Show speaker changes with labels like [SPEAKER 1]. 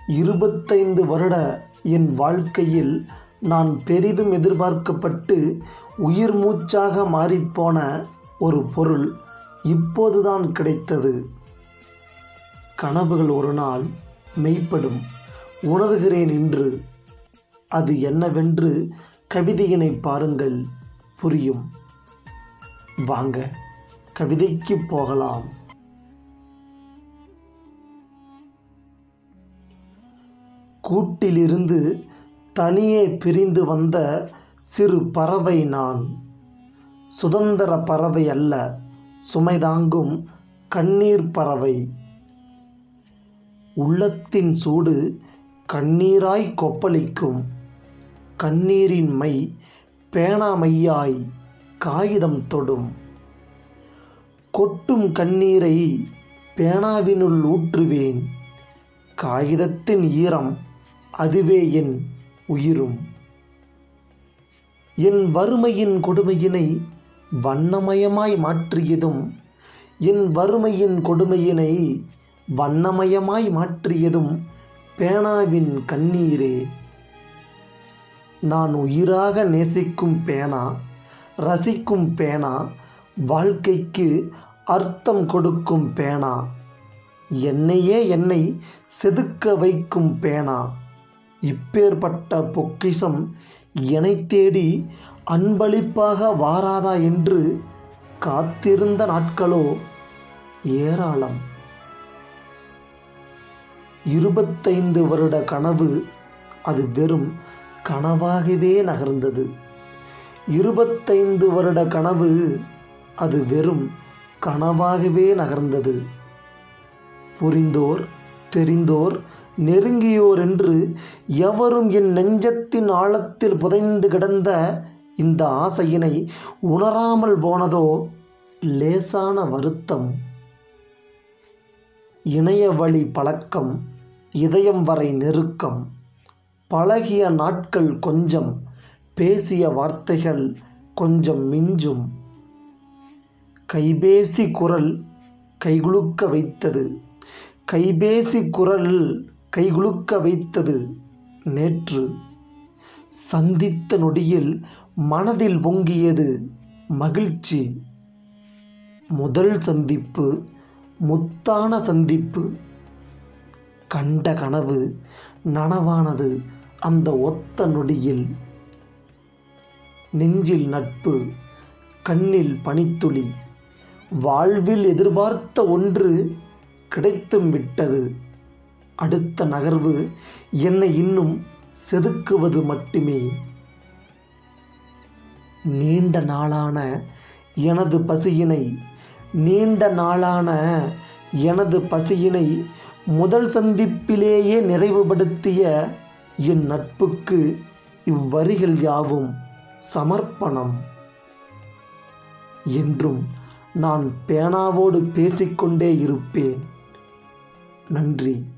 [SPEAKER 1] இருபத்தைந்து வருட என் வாழ்க்கையில் நான் பெரிதும் எதிர்பார்க்கப்பட்டு உயிர் மூச்சாக மாறிப்போன ஒரு பொருள் இப்போதுதான் கிடைத்தது கனவுகள் ஒரு நாள் மெய்ப்படும் உணர்கிறேன் இன்று அது என்னவென்று கவிதையினை பாருங்கள் புரியும் வாங்க கவிதைக்கு போகலாம் கூட்டிலிருந்து தனியே பிரிந்து வந்த சிறு பறவை நான் சுதந்திர பறவை அல்ல சுமை தாங்கும் கண்ணீர் பறவை உள்ளத்தின் சூடு கண்ணீராய் கொப்பளிக்கும் கண்ணீரின் மை பேனாமையாய் காகிதம் தொடும் கொட்டும் கண்ணீரை பேனாவினுள் ஊற்றுவேன் காகிதத்தின் ஈரம் அதுவே என் உயிரும் என் வறுமையின் கொடுமையினை வண்ணமயமாய் மாற்றியதும் என் வறுமையின் கொடுமையினை வண்ணமயமாய் மாற்றியதும் பேனாவின் கண்ணீரே நான் உயிராக நேசிக்கும் பேனா ரசிக்கும் பேனா வாழ்க்கைக்கு அர்த்தம் கொடுக்கும் பேனா என்னையே என்னை செதுக்க வைக்கும் பேனா இப்பேற்பட்ட பொக்கிஷம் என்னை தேடி அன்பளிப்பாக வாராதா என்று காத்திருந்த நாட்களோ ஏராளம் இருபத்தைந்து வருட கனவு அது வெறும் கனவாகவே நகர்ந்தது இருபத்தைந்து வருட கனவு அது வெறும் கனவாகவே நகர்ந்தது புரிந்தோர் தெரிந்தோர் நெருங்கியோர் என்று எவரும் என் நெஞ்சத்தின் ஆழத்தில் புதைந்து கிடந்த இந்த ஆசையினை உணராமல் போனதோ லேசான வருத்தம் இணைய வழி பழக்கம் இதயம் வரை நெருக்கம் பழகிய நாட்கள் கொஞ்சம் பேசிய வார்த்தைகள் கொஞ்சம் மிஞ்சும் கைபேசி குரல் கைகுலுக்க வைத்தது கைபேசி குரல் கைகுலுக்க வைத்தது நேற்று சந்தித்த நொடியில் மனதில் பொங்கியது மகிழ்ச்சி முதல் சந்திப்பு முத்தான சந்திப்பு கண்ட கனவு நனவானது அந்த ஒத்த நொடியில் நெஞ்சில் நட்பு கண்ணில் பனித்துளி வாழ்வில் எதிர்பார்த்த ஒன்று கிடைத்தும் விட்டது அடுத்த நகர்வு என்னை இன்னும் செதுக்குவது மட்டுமே நீண்ட நாளான எனது பசியினை நீண்ட நாளான எனது பசியினை முதல் சந்திப்பிலேயே நிறைவுபடுத்திய என் நட்புக்கு இவ்வரிகள் யாவும் சமர்ப்பணம் என்றும் நான் பேனாவோடு பேசிக்கொண்டே இருப்பேன் நன்றி